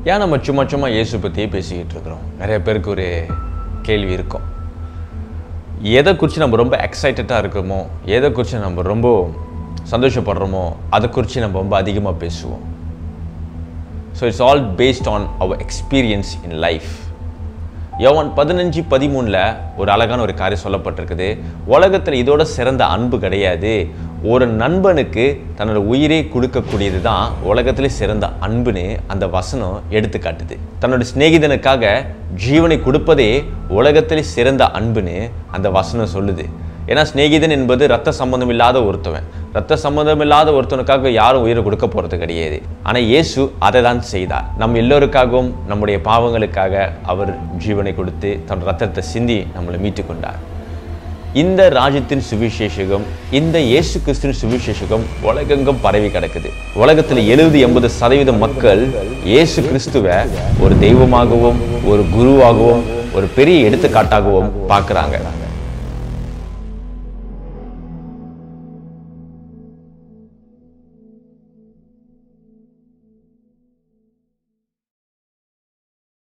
ஏன் நம்ம சும்மா சும்மா இயேசு பற்றியே பேசிக்கிட்டு இருக்கிறோம் நிறைய பேருக்கு ஒரு கேள்வி இருக்கும் எதை குறித்து நம்ம ரொம்ப எக்ஸைட்டடாக இருக்கோமோ எதை குறித்து நம்ம ரொம்ப சந்தோஷப்படுறோமோ அதை குறித்து நம்ம ரொம்ப அதிகமாக பேசுவோம் so it's all based on our experience in life யோவான் பதினஞ்சு பதிமூணில் ஒரு அழகான ஒரு காரியம் சொல்லப்பட்டிருக்குது உலகத்தில் இதோட சிறந்த அன்பு கிடையாது ஒரு நண்பனுக்கு தன்னோட உயிரை கொடுக்கக்கூடியது தான் உலகத்திலே சிறந்த அன்புன்னு அந்த வசனம் எடுத்துக்காட்டுது தன்னோட சிநேகிதனுக்காக ஜீவனை கொடுப்பதே உலகத்திலே சிறந்த அன்புன்னு அந்த வசனம் சொல்லுது ஏன்னா சிநேகிதன் என்பது ரத்த சம்பந்தம் இல்லாத ஒருத்தவன் ரத்த சம்பந்தம் இல்லாத ஒருத்தனுக்காக யாரும் உயிரை கொடுக்க போகிறது கிடையாது ஆனால் இயேசு அதை தான் செய்தார் நம் எல்லோருக்காகவும் நம்முடைய பாவங்களுக்காக அவர் ஜீவனை கொடுத்து தன் ரத்தத்தை சிந்தி நம்மளை மீட்டு கொண்டார் இந்த ராஜ்யத்தின் சுவிசேஷகம் இந்த இயேசு கிறிஸ்துவின் சுவிசேஷகம் உலகெங்கும் பரவி கிடக்குது உலகத்தில் எழுபது எண்பது சதவீத மக்கள் இயேசு கிறிஸ்துவை ஒரு தெய்வமாகவும் ஒரு குருவாகவும் ஒரு பெரிய எடுத்துக்காட்டாகவும் பார்க்குறாங்க